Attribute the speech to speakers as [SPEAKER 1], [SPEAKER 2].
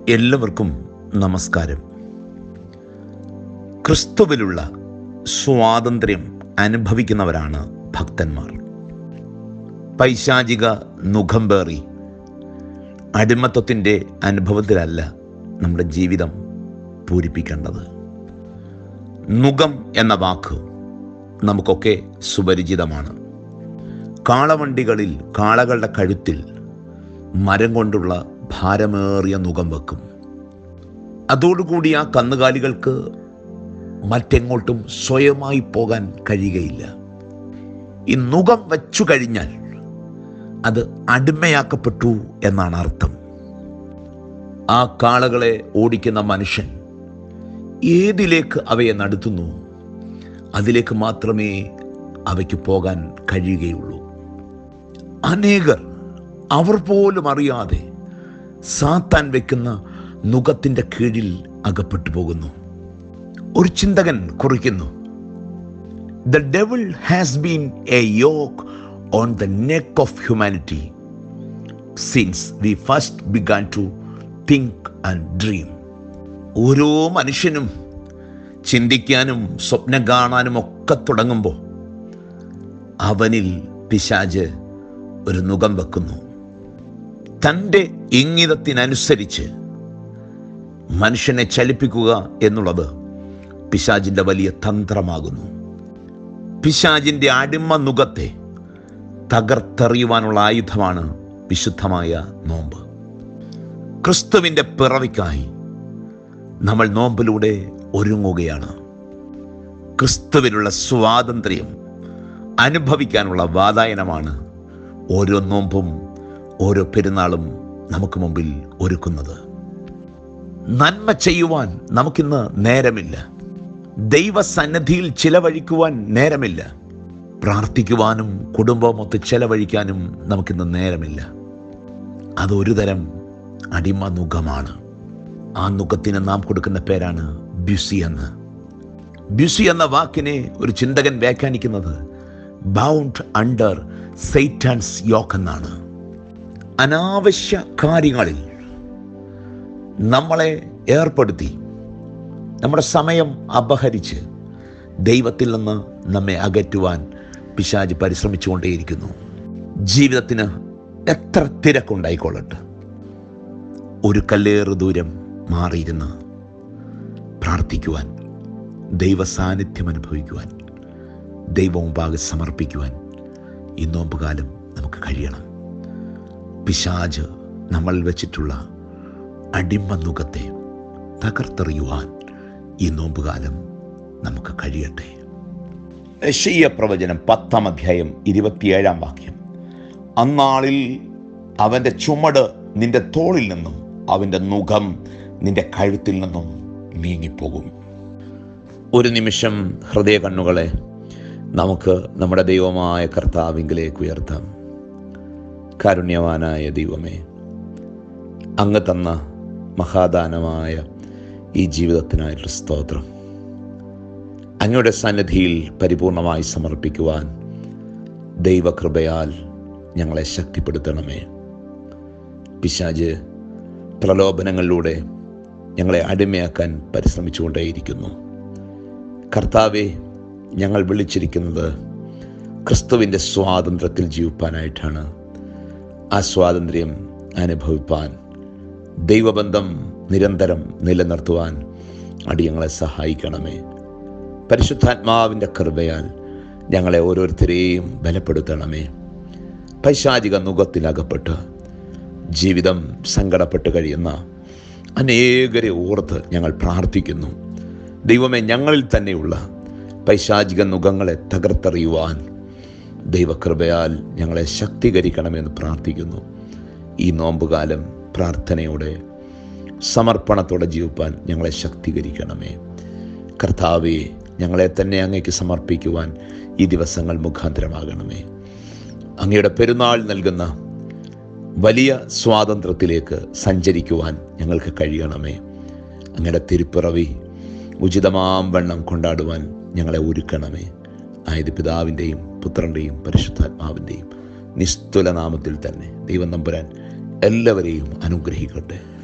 [SPEAKER 1] എല്ലാവർക്കും നമസ്കാരം ക്രിസ്തുവിലുള്ള സ്വാതന്ത്ര്യം അനുഭവിക്കുന്നവരാണ് ഭക്തന്മാർ പൈശാചിക നുഖം പേറി അടിമത്വത്തിൻ്റെ അനുഭവത്തിലല്ല നമ്മുടെ ജീവിതം പൂരിപ്പിക്കേണ്ടത് നുഖം എന്ന വാക്ക് നമുക്കൊക്കെ സുപരിചിതമാണ് കാളവണ്ടികളിൽ കാളകളുടെ കഴുത്തിൽ മരം കൊണ്ടുള്ള ഭാരമേറിയ നുകം വെക്കും അതോടുകൂടി ആ കന്നുകാലികൾക്ക് മറ്റെങ്ങോട്ടും സ്വയമായി പോകാൻ കഴിയുകയില്ല ഈ നുകം വച്ചു കഴിഞ്ഞാൽ അത് അടിമയാക്കപ്പെട്ടു എന്നാണ് അർത്ഥം ആ കാളകളെ ഓടിക്കുന്ന മനുഷ്യൻ ഏതിലേക്ക് അവയെ നടത്തുന്നു അതിലേക്ക് മാത്രമേ അവയ്ക്ക് പോകാൻ കഴിയുകയുള്ളൂ അനേകർ അവർ പോലും അറിയാതെ സാത്താൻ വെക്കുന്ന നുഖത്തിൻ്റെ കീഴിൽ അകപ്പെട്ടു പോകുന്നു ഒരു ചിന്തകൻ കുറിക്കുന്നു the devil has been a yoke on the neck of humanity since we first began to think and dream ഓരോ മനുഷ്യനും ചിന്തിക്കാനും സ്വപ്നം കാണാനും ഒക്കെ തുടങ്ങുമ്പോൾ അവനിൽ പിശാജ് ഒരു നുഖം വെക്കുന്നു തൻ്റെ ഇംഗിതത്തിനനുസരിച്ച് മനുഷ്യനെ ചലിപ്പിക്കുക എന്നുള്ളത് പിശാജിൻ്റെ വലിയ തന്ത്രമാകുന്നു പിശാജിൻ്റെ അടിമ നുഖത്തെ തകർത്തെറിയുവാനുള്ള ആയുധമാണ് വിശുദ്ധമായ നോമ്പ് ക്രിസ്തുവിൻ്റെ പിറവിക്കായി നമ്മൾ നോമ്പിലൂടെ ഒരുങ്ങുകയാണ് ക്രിസ്തുവിനുള്ള സ്വാതന്ത്ര്യം അനുഭവിക്കാനുള്ള വാതായനമാണ് ഓരോ നോമ്പും ഓരോ പെരുന്നാളും നമുക്ക് മുമ്പിൽ ഒരുക്കുന്നത് നന്മ ചെയ്യുവാൻ നമുക്കിന്ന് നേരമില്ല ദൈവസന്നിധിയിൽ ചിലവഴിക്കുവാൻ നേരമില്ല പ്രാർത്ഥിക്കുവാനും കുടുംബമൊത്ത് ചെലവഴിക്കാനും നമുക്കിന്ന് നേരമില്ല അതൊരു തരം അടിമ നുഖമാണ് ആ നുഖത്തിന് നാം കൊടുക്കുന്ന പേരാണ് ബ്യുസി എന്ന് ബ്യുസി എന്ന വാക്കിനെ ഒരു ചിന്തകൻ വ്യാഖ്യാനിക്കുന്നത് ബൗണ്ട് അണ്ടർ സൈറ്റാൻസ് യോക്ക് എന്നാണ് അനാവശ്യ കാര്യങ്ങളിൽ നമ്മളെ ഏർപ്പെടുത്തി നമ്മുടെ സമയം അപഹരിച്ച് ദൈവത്തിൽ നിന്ന് നമ്മെ അകറ്റുവാൻ പിശാജ് പരിശ്രമിച്ചുകൊണ്ടേയിരിക്കുന്നു ജീവിതത്തിന് എത്ര തിരക്കുണ്ടായിക്കൊള്ളട്ടെ ഒരു കല്ലേറ് ദൂരം മാറിയിരുന്ന് പ്രാർത്ഥിക്കുവാൻ ദൈവ സാന്നിധ്യം അനുഭവിക്കുവാൻ ദൈവമുമ്പാകെ സമർപ്പിക്കുവാൻ ഈ നോമ്പുകാലം നമുക്ക് കഴിയണം പിശാജ് നമ്മൾ വെച്ചിട്ടുള്ള അടിമ നുഖത്തെ തകർത്തെറിയുവാൻ ഈ നോമ്പുകാലം നമുക്ക് കഴിയട്ടെ യശയ്യ പ്രവചനം പത്താം അധ്യായം ഇരുപത്തിയേഴാം വാക്യം അന്നാളിൽ അവൻ്റെ ചുമട് നിന്റെ തോളിൽ നിന്നും അവൻ്റെ മുഖം നിന്റെ കഴുത്തിൽ നിന്നും നീങ്ങിപ്പോകും ഒരു നിമിഷം ഹൃദയ കണ്ണുകളെ നമുക്ക് നമ്മുടെ ദൈവമായ കർത്താവിങ്കിലേക്ക് ഉയർത്താം കാരുണ്യവാനായ ദൈവമേ അങ്ങ് തന്ന മഹാദാനമായ ഈ ജീവിതത്തിനായിട്ടുള്ള സ്തോത്രം അങ്ങയുടെ സന്നിധിയിൽ പരിപൂർണമായി സമർപ്പിക്കുവാൻ ദൈവകൃപയാൽ ഞങ്ങളെ ശക്തിപ്പെടുത്തണമേ പിശാജ് പ്രലോഭനങ്ങളിലൂടെ ഞങ്ങളെ അടിമയാക്കാൻ പരിശ്രമിച്ചുകൊണ്ടേയിരിക്കുന്നു കർത്താവെ ഞങ്ങൾ വിളിച്ചിരിക്കുന്നത് ക്രിസ്തുവിൻ്റെ സ്വാതന്ത്ര്യത്തിൽ ജീവിപ്പാനായിട്ടാണ് ആ സ്വാതന്ത്ര്യം അനുഭവിപ്പാൻ ദൈവബന്ധം നിരന്തരം നിലനിർത്തുവാൻ അടിയങ്ങളെ സഹായിക്കണമേ പരിശുദ്ധാത്മാവിൻ്റെ കൃപയാൽ ഞങ്ങളെ ഓരോരുത്തരെയും ബലപ്പെടുത്തണമേ പൈശാചിക നുഖത്തിലകപ്പെട്ട് ജീവിതം സങ്കടപ്പെട്ട് കഴിയുന്ന അനേകരെ ഓർത്ത് ഞങ്ങൾ പ്രാർത്ഥിക്കുന്നു ദൈവമേ ഞങ്ങളിൽ തന്നെയുള്ള പൈശാചിക നുഖങ്ങളെ തകർത്തെറിയുവാൻ ദൈവകൃപയാൽ ഞങ്ങളെ ശക്തീകരിക്കണമെന്ന് പ്രാർത്ഥിക്കുന്നു ഈ നോമ്പുകാലം പ്രാർത്ഥനയോടെ സമർപ്പണത്തോടെ ജീവിപ്പാൻ ഞങ്ങളെ ശക്തീകരിക്കണമേ കർത്താവെ ഞങ്ങളെ തന്നെ അങ്ങേക്ക് സമർപ്പിക്കുവാൻ ഈ ദിവസങ്ങൾ മുഖാന്തരമാകണമേ അങ്ങയുടെ പെരുന്നാൾ നൽകുന്ന വലിയ സ്വാതന്ത്ര്യത്തിലേക്ക് സഞ്ചരിക്കുവാൻ ഞങ്ങൾക്ക് കഴിയണമേ അങ്ങയുടെ തിരുപ്പിറവി ഉചിതമാം വണ്ണം കൊണ്ടാടുവാൻ ഞങ്ങളെ ഒരുക്കണമേ ആയത് പിതാവിൻ്റെയും പുത്രൻ്റെയും പരിശുദ്ധാത്മാവിൻ്റെയും നിസ്തുല നാമത്തിൽ തന്നെ ദൈവം നമ്പുരാൻ എല്ലാവരെയും അനുഗ്രഹിക്കട്ടെ